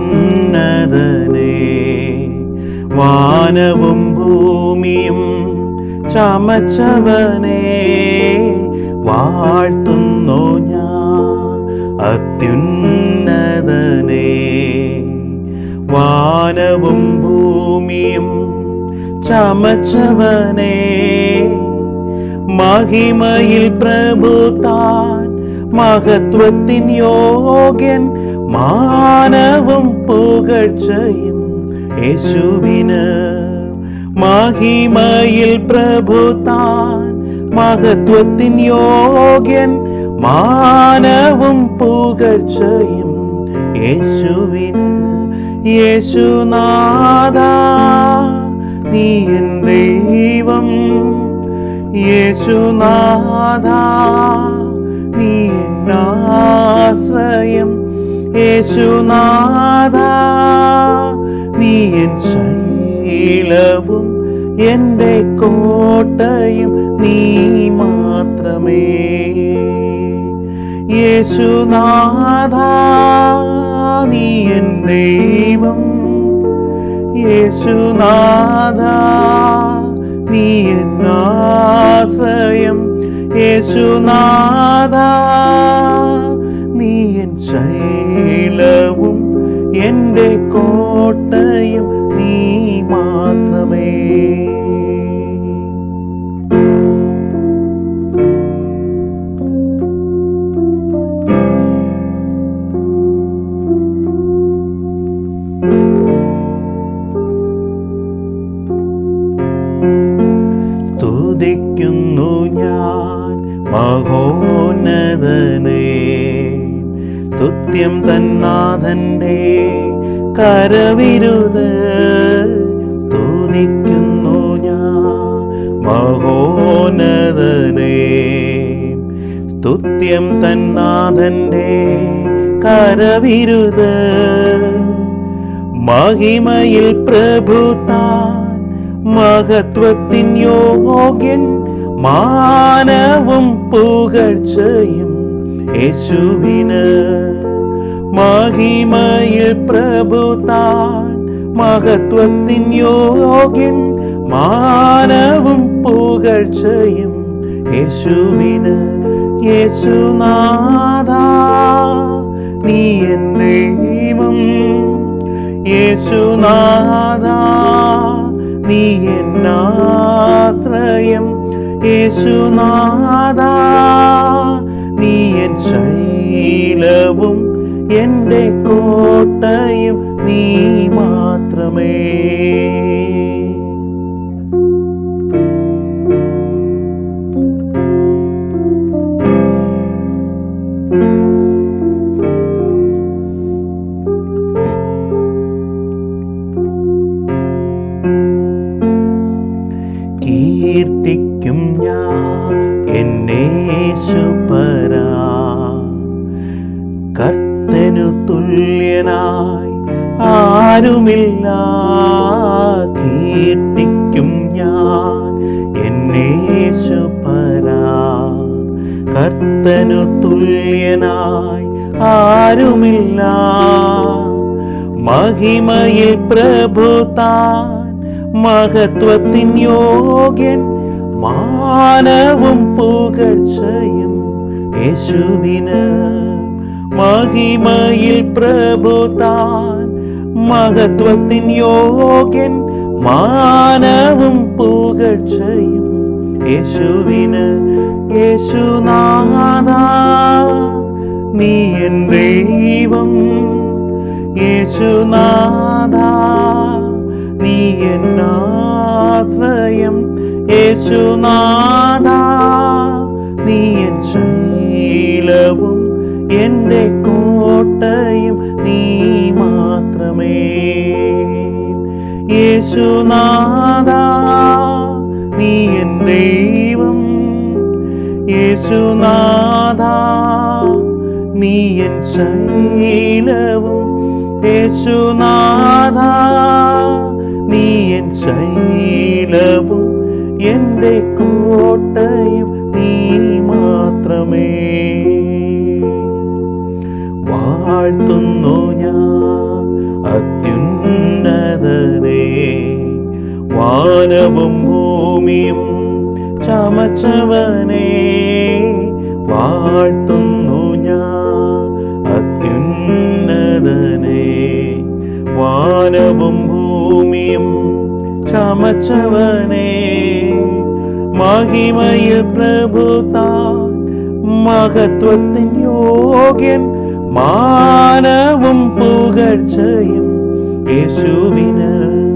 അത്യുന്നതനേ വാനവും ഭൂമിയും ചമച്ചവനേ വാഴ്ത്തുന്നു ഞാൻ അത്യുന്നതനേ വാനവും ഭൂമിയും ചമച്ചവനേ മഹിമയിൽ പ്രഭുതാൻ മഹത്വത്തിൻ യോഗ്യൻ മാനവും പുകഴ്ചയും യേശുവിന് മഹിമയിൽ പ്രഭുതാൻ മഹത്വത്തിൻ യോഗ്യൻ മാനവും പുകഴ്ചയും യേശുവിന് യേശുനാഥ നീ എൻ ദൈവം യേശുനാഥ നീ എന്നാശ്രയം യേശുനാഥ നീ എൻ ശൈലവും എൻ്റെ കോട്ടയും നീ മാത്രമേ യേശുനാഥ നീ എൻ ദൈവം യേശുനാഥ നീ എന്നാശ്രയം യേശുനാഥ നീ എൻ ശൈലവും എൻ്റെ കോട്ടയും നീ മാത്രമേ സ്തുതിക്കുന്നു ഞാൻ മഹോന്നതനേ സ്തുത്യം തന്നാഥന്റെ കരവിരുത് സ്തുതിക്കുന്നു ഞാൻ മഹോന്നതനേ സ്തുത്യം തന്നാഥന്റെ കരവിരുത് മഹിമയിൽ പ്രഭുതാൻ മഹത്വത്തിൻ യോഗ്യൻ മാനവും പുകഴ്ചയും യേശുവിന് മഹിമയിൽ പ്രഭുതാൻ മഹത്വത്തിൻ യോഗ്യൻ മാനവും പുകഴ്ചയും യേശുവിന് യേശുനാഥ നീ എൻ ദൈവം യേശുനാഥ നീ എന്നാശ്രയം യേശുനാഥ നീ എൻ ശൈലവും എൻ്റെ കോട്ടയും നീ മാത്രമേ കീർത്തിക്കും ഞാൻ എന്നേശുപരാ കർത്തനു തുല്യനായി ആരുമില്ല കീർത്തിക്കും ഞാൻ എന്നേശുപരാ കർത്തനു തുല്യനായി ആരുമില്ല മഹിമയിൽ പ്രഭുതാൻ മഹത്വത്തിൻ യോഗ്യൻ മാനവും പുകഴ്ചയും യേശുവിന് മഹിമയിൽ പ്രഭുതാൻ മഹത്വത്തിൻ യോഗ്യൻ മാനവും പുകഴ്ചയും യേശുവിന് യേശുനാഥ നീ എൻ ദൈവം യേശുനാഥ നീ എന്നാശ്രയം യേശുനാഥ നീ എൻ ശൈലവും എൻ്റെ കോട്ടയും നീ മാത്രമേ യേശുനാഥ നീ എൻ ദൈവം യേശുനാഥ നീ എൻ ശൈലവും യേശുനാഥ നീ എൻ ശൈലവും എൻ്റെ കോട്ടയും നീ മാത്രമേ വാഴ്ത്തുന്നു ഞാൻ വാനവും ഭൂമിയും ചമച്ചവനെ വാഴ്ത്തുന്നു ഞാൻ അത്യുന്നതനെ വാനവും ഭൂമിയും ചമച്ചവനെ മഹിമയിൽ പ്രഭു താൻ മഹത്വത്തിൻ യോഗ്യൻ മാനവും പുകഴ്ചയും യേശുവിന്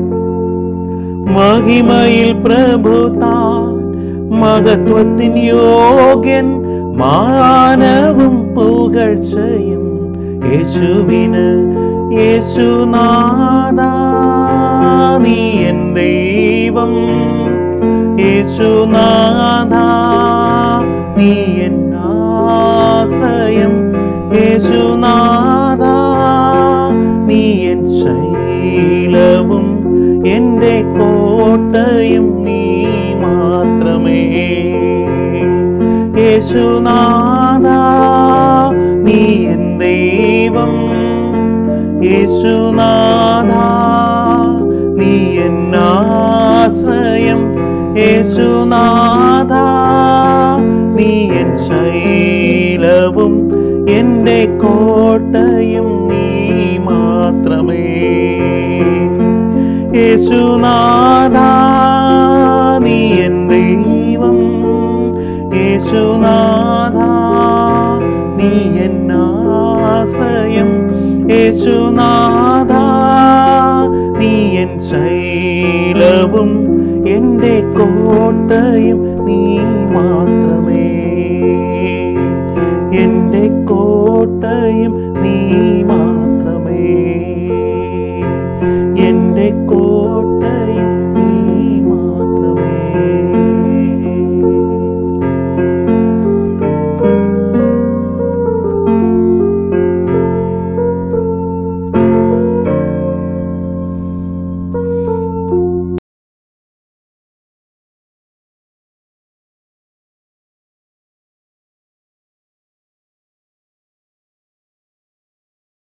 മഹിമയിൽ പ്രഭു താൻ മഹത്വത്തിൻ യോഗ്യൻ മാനവും പുകഴ്ചയും യേശുവിന് യേശുനാഥ നീ എൻ ദൈവം യേശുനാഥ നീ എൻ ആശ്രയം യേശുനാഥ നീ എൻ ശൈലവും എൻ്റെ കോട്ടയും നീ മാത്രമേ യേശുനാഥ നീ എൻ ദൈവം യേശുനാഥ നീ എൻ ആശ്രയം യേശുനാഥ നീ എൻ ശൈലവും എൻ്റെ കോട്ടയും നീ മാത്രമേ യേശുനാഥ നീ എൻ ദൈവം യേശുനാഥ നീ എൻ ആശ്രയം യേശുനാഥ നീ എൻ ശൈലവും എൻ്റെ കോട്ടയും